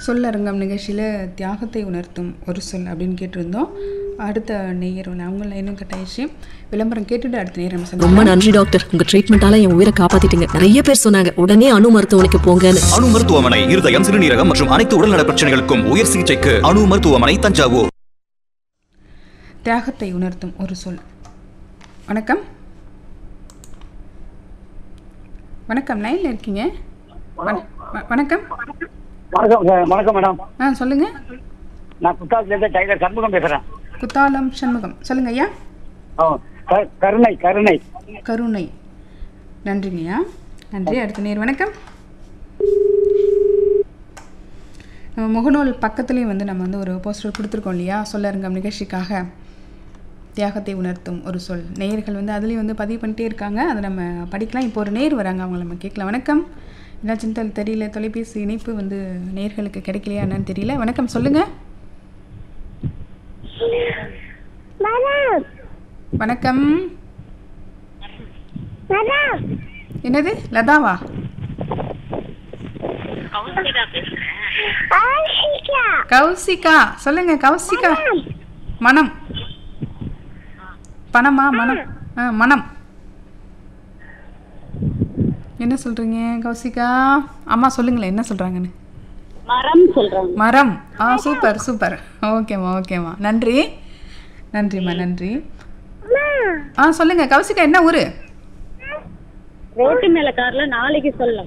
சொல்லரங்கம் நிகழ்ச்சியில் தியாகத்தை உணர்த்தும் ஒரு சொல் அப்படின்னு கேட்டிருந்தோம் அடுத்த நேயர் அவங்க லைனும் கட்டாயிடுச்சு விளம்பரம் கேட்டுட்டு அடுத்த நேரம் நம்ம ரொம்ப சந்திக்கலாம். நன்றி டாக்டர் உங்க ட்ரீட்மெண்டால என் உயிரை காப்பாத்திட்டீங்க நிறைய பேர் சொன்னாங்க உடனே அணு மருத்துவமனைக்கு போங்கன்னு அணு மருத்துவமனை இருதயம் சிறுநீரகம் மற்றும் அனைத்து உடல்நல பிரச்சனைகளுக்கும் உயர் சிகிச்சைக்கு அணு மருத்துவமனை தஞ்சாவூர் தியாகத்தை உணர்த்தும் ஒரு சொல் வணக்கம் வணக்கம் லைனில் இருக்கீங்க வண- வ- வணக்கம் வணக்கம் சார் வணக்கம் மேடம் ஆ சொல்லுங்க நான் குத்தாலத்துலேருந்து டைலர் சண்முகம் பேசுகிறேன் குத்தாலம் சண்முகம் சொல்லுங்க ஐயா ஆ க- கருணை கருணை கருணை நன்றிங்கய்யா நன்றி அடுத்த நேர் வணக்கம் நம்ம முகநூல் பக்கத்துலேயும் வந்து நம்ம வந்து ஒரு போஸ்டர் கொடுத்துருக்கோம் இல்லையா சொல்லருங்கம் நிகழ்ச்சிக்காக தியாகத்தை உணர்த்தும் ஒரு சொல் நேயர்கள் வந்து அதுலேயும் வந்து பதிவு பண்ணிட்டே இருக்காங்க அதை நம்ம படிக்கலாம் இப்போ ஒரு நேர் வராங்க அவங்கள நம்ம கேட்கலாம் வணக்கம் என்னாச்சுன்னு தெரி- தெரியல தொலைபேசி இணைப்பு வந்து நேர்களுக்கு கிடைக்கலையா என்னன்னு தெரியல வணக்கம் சொல்லுங்கள் வணக்கம் என்னது லதாவா கௌசிகா சொல்லுங்க கௌசிகா மனம் பணமா மனம் ஆ மனம் என்ன சொல்றீங்க கௌசிகா அம்மா சொல்லுங்களேன் என்ன சொல்றாங்கன்னு மரம் சொல்றாங்க மரம் ஆ சூப்பர் சூப்பர் ஓகேம்மா ஓகேம்மா நன்றி நன்றிம்மா நன்றி ஆ சொல்லுங்க கௌசிகா என்ன ஊரு ரோட்டு மேல கார்ல நாளைக்கு சொல்லலாம்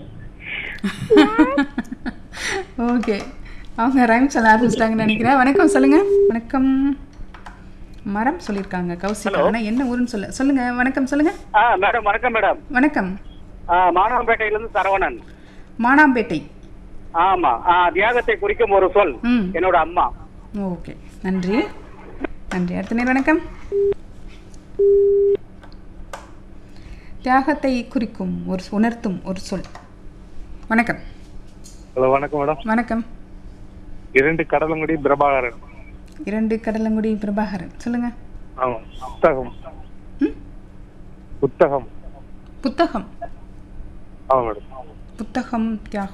ஓகே அவங்க ரைம் சொல்ல ஆரம்பிச்சிட்டாங்கன்னு நினைக்கிறேன் வணக்கம் சொல்லுங்க வணக்கம் மரம் சொல்லியிருக்காங்க கௌசிகா ஆனால் என்ன ஊருன்னு சொல்ல சொல்லுங்க வணக்கம் சொல்லுங்க ஆ மேடம் வணக்கம் மேடம் வணக்கம் ஆ மாணவன்பேட்டையிலேருந்து சரவணன் மானாம்பேட்டை ஆமா ஆ தியாகத்தை குறிக்கும் ஒரு சொல் ம் என்னோட அம்மா ஓகே நன்றி நன்றி அடுத்த நேரம் வணக்கம் தியாகத்தை குறிக்கும் ஒரு உணர்த்தும் ஒரு சொல் வணக்கம் ஹலோ வணக்கம் மேடம் வணக்கம் இரண்டு கடலங்குடி பிரபாகரன் இரண்டு கடலங்குடி பிரபாகரன் சொல்லுங்க ஆமா புத்தகம் ம்? புத்தகம் புத்தகம் ஆமா மேடம் புத்தகம் தியாகம்